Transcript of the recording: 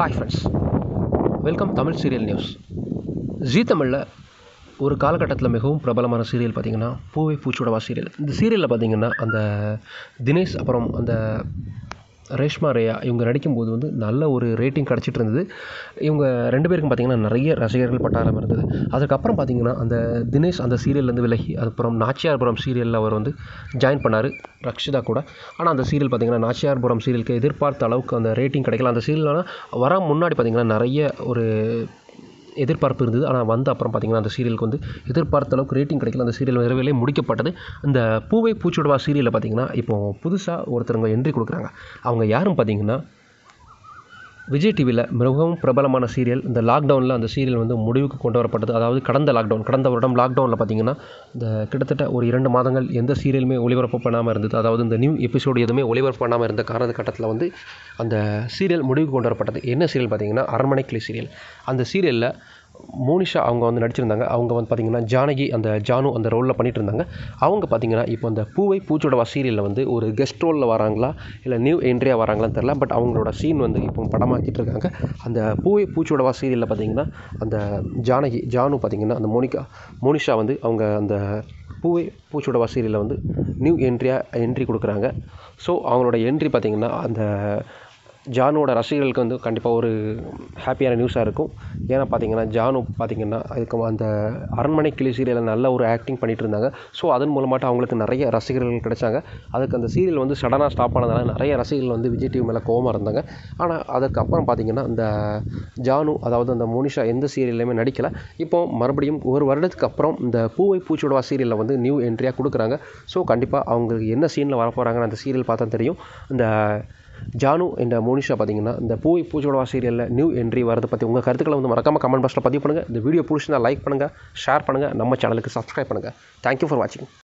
hi friends welcome Tamil serial news Zee தமிழில் ஒரு காலகட்டத்தில் மிகவும் பிரபலமான சீரியல் பார்த்திங்கன்னா பூவை பூச்சூடவா சீரியல் இந்த சீரியலில் பார்த்திங்கன்னா அந்த தினேஷ் அப்புறம் அந்த ரேஷ்மா ரேயா இவங்க நடிக்கும்போது வந்து நல்ல ஒரு ரேட்டிங் கிடச்சிட்டு இருந்தது இவங்க ரெண்டு பேருக்கும் பார்த்திங்கன்னா நிறைய ரசிகர்கள் பட்டாளம் இருந்தது அதுக்கப்புறம் பார்த்திங்கன்னா அந்த தினேஷ் அந்த சீரியல்லேருந்து விலகி அதுக்கப்புறம் நாச்சியார்புரம் சீரியலில் அவர் வந்து ஜாயின் பண்ணார் ரக்ஷிதா கூட ஆனால் அந்த சீரியல் பார்த்திங்கன்னா நாச்சியார்புரம் சீரியலுக்கு எதிர்பார்த்த அளவுக்கு அந்த ரேட்டிங் கிடைக்கல அந்த சீரியல்னால் வர முன்னாடி பார்த்திங்கன்னா நிறைய ஒரு எதிர்பார்ப்பு இருந்தது ஆனால் வந்த அப்புறம் பார்த்திங்கன்னா அந்த சீரியலுக்கு வந்து எதிர்பார்த்த அளவுக்கு ரேட்டிங் கிடைக்கல அந்த சீரியல் விரைவிலே முடிக்கப்பட்டது இந்த பூவை பூச்சுடவா சீரியலில் பார்த்திங்கன்னா இப்போ புதுசாக ஒருத்தருங்க என்ட்ரி கொடுக்குறாங்க அவங்க யாரும் பார்த்திங்கன்னா விஜய் டிவியில் மிகவும் பிரபலமான சீரியல் இந்த லாக்டவுனில் அந்த சீரியல் வந்து முடிவுக்கு கொண்டு வரப்பட்டது அதாவது கடந்த லாக்டவுன் கடந்த வருடம் லாக்டவுனில் பார்த்திங்கன்னா இந்த கிட்டத்தட்ட ஒரு இரண்டு மாதங்கள் எந்த சீரியலுமே ஒளிபரப்பு பண்ணாமல் இருந்தது அதாவது இந்த நியூ எபிசோடு எதுவுமே ஒளிபரப்பு பண்ணாமல் இருந்த காலகட்டத்தில் வந்து அந்த சீரியல் முடிவுக்கு கொண்டு வரப்பட்டது என்ன சீரியல் பார்த்திங்கன்னா அரண்மனை கிளி சீரியல் அந்த சீரியலில் மோனிஷா அவங்க வந்து நடிச்சிருந்தாங்க அவங்க வந்து பார்த்திங்கன்னா ஜானகி அந்த ஜானு அந்த ரோலில் பண்ணிட்டு இருந்தாங்க அவங்க பார்த்திங்கன்னா இப்போ அந்த பூவை பூச்சோடவா சீரியலில் வந்து ஒரு கெஸ்ட் ரோலில் வராங்களா இல்லை நியூ என்ட்ரியாக வராங்களான்னு தெரில பட் அவங்களோட சீன் வந்து இப்போ படமாக்கிட்டு இருக்காங்க அந்த பூவை பூச்சோடவா சீரியலில் பார்த்திங்கன்னா அந்த ஜானகி ஜானு பார்த்திங்கன்னா அந்த மோனிகா மோனிஷா வந்து அவங்க அந்த பூவை பூச்சோடவா சீரியலில் வந்து நியூ என்ட்ரியாக என்ட்ரி கொடுக்குறாங்க ஸோ அவங்களோட என்ட்ரி பார்த்திங்கன்னா அந்த ஜானுவோட ரசிகர்களுக்கு வந்து கண்டிப்பாக ஒரு ஹாப்பியான நியூஸாக இருக்கும் ஏன்னா பார்த்தீங்கன்னா ஜானு பார்த்தீங்கன்னா அதுக்கு அந்த அரண்மனை கிளி சீரியலில் நல்ல ஒரு ஆக்டிங் பண்ணிட்டு இருந்தாங்க ஸோ அதன் மூலமாட்ட அவங்களுக்கு நிறைய ரசிகர்கள் கிடைச்சாங்க அதுக்கு அந்த சீரியல் வந்து சடனாக ஸ்டாப் ஆனதால நிறைய ரசிகர்கள் வந்து விஜய் டிவி மேலே கோவமாக இருந்தாங்க ஆனால் அதுக்கப்புறம் பார்த்தீங்கன்னா இந்த ஜானு அதாவது அந்த மோனிஷா எந்த சீரியல்லையுமே நடிக்கலை இப்போ மறுபடியும் ஒரு வருடத்துக்கு அப்புறம் இந்த பூவை பூச்சோடவா சீரியலில் வந்து நியூ என்ட்ரியாக கொடுக்குறாங்க ஸோ கண்டிப்பாக அவங்களுக்கு என்ன சீனில் வரப்போகிறாங்கன்னு அந்த சீரியல் பார்த்தா தெரியும் இந்த ஜானு என்ற மோனிஷா பார்த்தீங்கன்னா இந்த பூவை பூச்சோடவா சீரியலில் நியூ என்ட்ரி வரதை பற்றி உங்கள் கருத்துக்களை வந்து மறக்காமல் கமெண்ட் பாக்ஸில் பதிவு பண்ணுங்கள் இந்த வீடியோ பிடிச்சிருந்தா லைக் பண்ணுங்கள் ஷேர் பண்ணுங்கள் நம்ம சேனலுக்கு சப்ஸ்கிரைப் பண்ணுங்கள் தேங்க்யூ ஃபார் வாட்சிங்